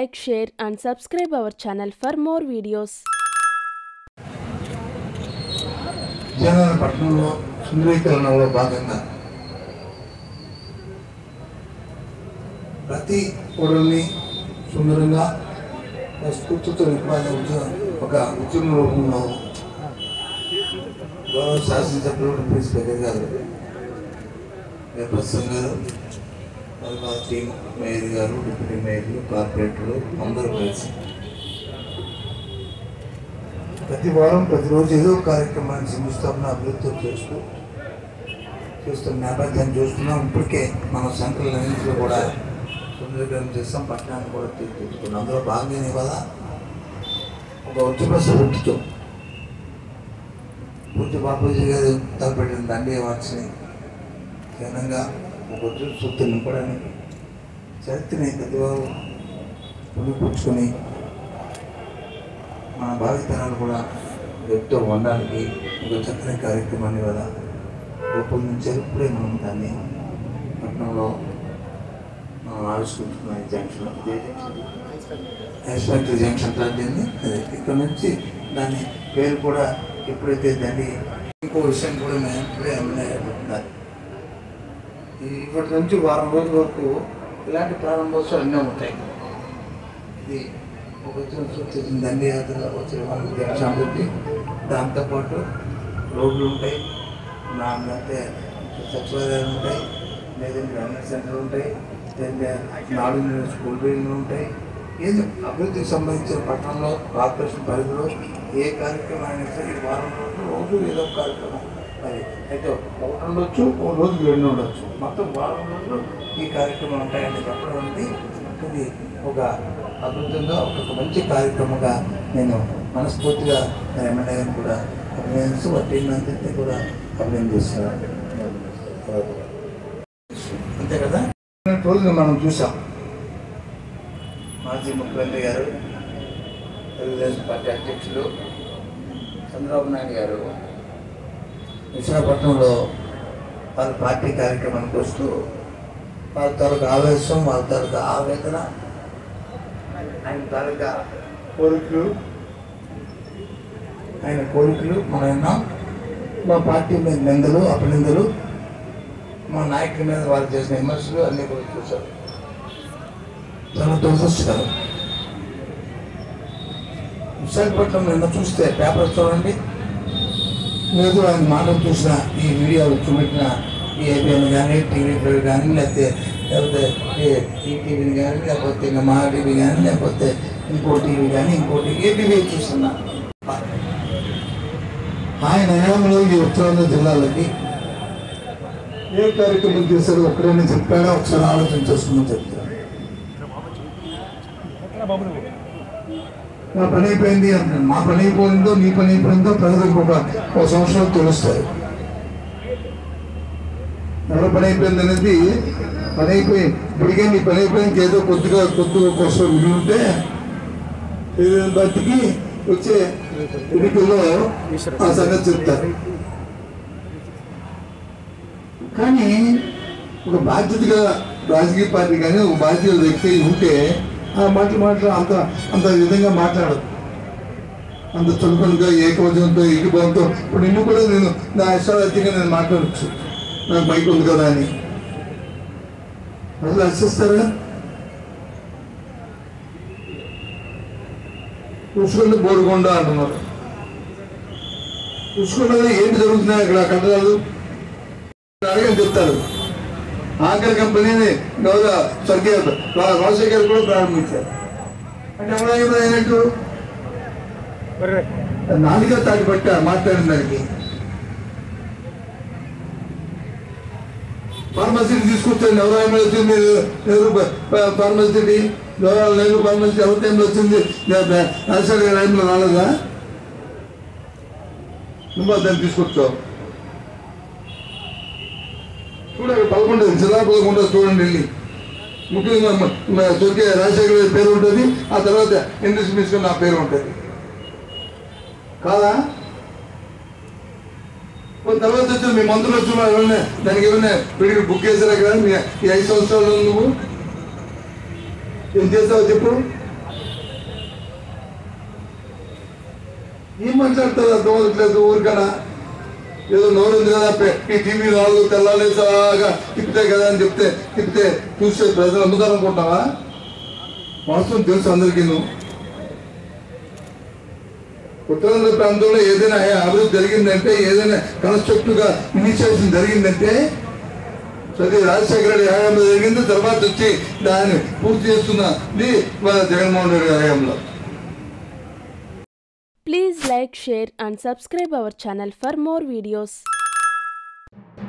like, share, and subscribe our channel for more videos. Vizianagaram పట్టణంలో సుందరీకరణలో భాగంగా ప్రతి ఓడల్ని సుందరంగా స్ఫూర్తితో నింపాలని ఉద్యమం ఒక ఉద్యమ రూపంలో గౌరవ శాసనసభ్యులు ప్రిన్సిపల్ గారు ప్రసంగ్ గారు మరి మా టీం మేయర్ గారు డిప్యూటీ మేయర్లు కార్పొరేటర్లు అందరూ కలిసి ప్రతి వారం ప్రతిరోజు ఏదో ఒక కార్యక్రమాన్ని శంకుస్థాపన అభివృద్ధి చేస్తూ చూస్తున్న నేపథ్యాన్ని చూస్తున్నాం ఇప్పటికే మన సెంట్రల్ కూడా సుందరీకరణ చేస్తాం పట్టణాన్ని కూడా తీర్చిదిద్దుకున్నాం అందులో భాగంగానే కదా ఒక ఉద్యమ స్ఫూర్తితో పూర్తి బాపూజీ గారు తలపెట్టిన దండి మార్చిని ఘనంగా ఒక ఉద్యమ స్ఫూర్తి నింపడానికి చరిత్రని ప్రతివారు పుణిపుచ్చుకొని మన భావితరాలు కూడా వ్యక్తితో ఉండడానికి ఒక చక్కని కార్యక్రమాన్ని వల్ల రూపొందించారు ఇప్పుడే మనం దాన్ని పట్టణంలో మనం ఆవిష్కరించుకున్న ఈ జంక్షన్ ఇదే జంక్షన్ ఇన్స్పెక్టర్ జంక్షన్ రాజ్యాన్ని అదే ఇక్కడ నుంచి దాని పేరు కూడా ఎప్పుడైతే దాన్ని ఇంకో విషయం కూడా మేము ఇప్పుడే అన్నారు ఇప్పటి నుంచి వారం రోజుల వరకు ఇలాంటి ప్రారంభోత్సవాలు ఎన్నో ఉంటాయి ఇది ఒక వచ్చిన దండయాత్ర వచ్చిన వాళ్ళకి సమృద్ధి దాంతోపాటు రోడ్లు ఉంటాయి నా అంటే సచివాలయాలు ఉంటాయి లేదంటే వెల్నెస్ సెంటర్లు ఉంటాయి లేదంటే నాలుగు స్కూల్ బిల్డింగ్లు ఉంటాయి ఏదో అభివృద్ధికి సంబంధించిన పట్టణంలో కార్పొరేషన్ పరిధిలో ఏ కార్యక్రమం అయినా సరే ఈ వారం రోజులు రోజు ఏదో ఒక కార్యక్రమం అది అయితే ఒకటి ఉండొచ్చు ఒక రోజు రెండు ఉండొచ్చు మొత్తం వారం రోజులు ఈ కార్యక్రమం ఉంటాయని చెప్పడం అనేది ఇది ఒక అద్భుతంగా ఒక మంచి కార్యక్రమంగా నేను మనస్ఫూర్తిగా నా ఎమ్మెల్యే గారిని కూడా అభినందిస్తూ వారి టీం అందరినీ కూడా అభినందిస్తున్నాను అంతే కదా రోజులు మనం చూసాం మాజీ ముఖ్యమంత్రి గారు తెలుగుదేశం పార్టీ అధ్యక్షులు చంద్రబాబు నాయుడు గారు విశాఖపట్నంలో వాళ్ళ పార్టీ కార్యక్రమానికి వస్తూ వాళ్ళ తాలూకా ఆవేశం వాళ్ళ తాలూకా ఆవేదన ఆయన తాలూకా కోరికలు ఆయన కోరికలు మన విన్నాం మా పార్టీ మీద నిందలు అపనిందలు మా నాయకుల మీద వాళ్ళు చేసిన విమర్శలు అన్నీ కూడా చూశారు చాలా దురదృష్టకరం విశాఖపట్నం నిన్న చూస్తే పేపర్ చూడండి లేదు ఆయన మాటలు చూసిన ఈ వీడియోలు చూపెట్టిన ఈ ఏబిఎన్ కానీ టీవీ ఫైవ్ కానీ లేకపోతే లేకపోతే ఈ టీవీని కానీ లేకపోతే ఇంకా మా టీవీ కానీ లేకపోతే ఇంకో టీవీ కానీ ఇంకోటి ఏ టీవీ చూస్తున్నా ఆయన హయాంలో ఈ ఉత్తరాంధ్ర జిల్లాలకి ఏ కార్యక్రమం చేశారో ఒక్కడైనా చెప్పాడో ఒకసారి ఆలోచన చేసుకుని చెప్తాను నా పని అయిపోయింది అంటాను మా పని అయిపోయిందో నీ పని అయిపోయిందో ప్రజలకు ఒక ఒక సంవత్సరం తెలుస్తాయి ఎవరి పని అయిపోయింది అనేది పని అయిపోయి ఇప్పటికే నీ పని అయిపోయింది ఏదో కొద్దిగా కొద్దిగా కోసం ఉంటే ఏదైనా బతికి వచ్చే ఎన్నికల్లో ఆ సంగతి చెప్తారు కానీ ఒక బాధ్యతగా రాజకీయ పార్టీ కానీ ఒక బాధ్యత వ్యక్తి ఉంటే ఆ మాటలు మాటలు అంత అంత విధంగా మాట్లాడదు అంత చులకనగా ఏకవచనంతో ఏకభావంతో ఇప్పుడు నిన్ను కూడా నేను నా ఇష్టాలతీగా నేను మాట్లాడచ్చు నాకు బైక్ ఉంది కదా అని అసలు హర్షిస్తారా పుష్కొండ బోరుకొండ అంటున్నారు పుష్కొండలో ఏంటి జరుగుతున్నాయి అక్కడ కట్టడాలు అడగని చెప్తారు ఆఖరి కంపెనీని గౌరవ స్వర్గీయ రా- రాజశేఖర్ కూడా ప్రారంభించారు అంటే ఎవరైనా అయినట్టు నాలుగో తాటి పట్ట మాట్లాడిన దానికి ఫార్మసీని తీసుకొచ్చాను ఎవరు టైంలో వచ్చింది ఎవరు ఫార్మసీ గౌరవ లేదు ఫార్మసీ ఎవరి టైంలో వచ్చింది రాజశేఖర్ గారి టైంలో రాలేదా నువ్వు దాన్ని తీసుకొచ్చావు చూడండి పదకొండు జిల్లా పదకొండు చూడండి వెళ్ళి ముఖ్యంగా మ- మ- స్వర్గీయ రాజశేఖర గారి పేరు ఉంటుంది ఆ తర్వాత ఇంగ్లీష్ మినిస్టర్ నా పేరు ఉంటుంది కాదా కొన్ని తర్వాత వచ్చి మీ మంత్రులు వచ్చి మరి ఏమన్నా దానికి ఏమన్నా వీడికి బుక్ చేసారా కదా మీ ఈ ఐదు సంవత్సరాలు నువ్వు ఏం చేస్తావు చెప్పు ఏం మాట్లాడతారు అర్థం అవ్వట్లేదు ఊరికడ ఏదో నోరు ఉంది కదా పె- ఈ టీవీ నాలుగు తెల్లాలేసాగా తిప్పితే కదా అని చెప్తే తిప్పితే చూసే ప్రజలు అమ్ముతారు అనుకుంటావా వాస్తవం తెలుసు అందరికీ ఉత్తరాంధ్ర ప్రాంతంలో ఏదైనా అభివృద్ధి జరిగిందంటే ఏదైనా కన్స్ట్రక్టివ్ గా ఇనిషియేషన్ జరిగిందంటే సరే రాజశేఖర రెడ్డి హయాంలో జరిగింది తర్వాత వచ్చి దాన్ని పూర్తి చేస్తున్నది మన జగన్మోహన్ రెడ్డి హయాంలో Please like, share and subscribe our channel for more videos.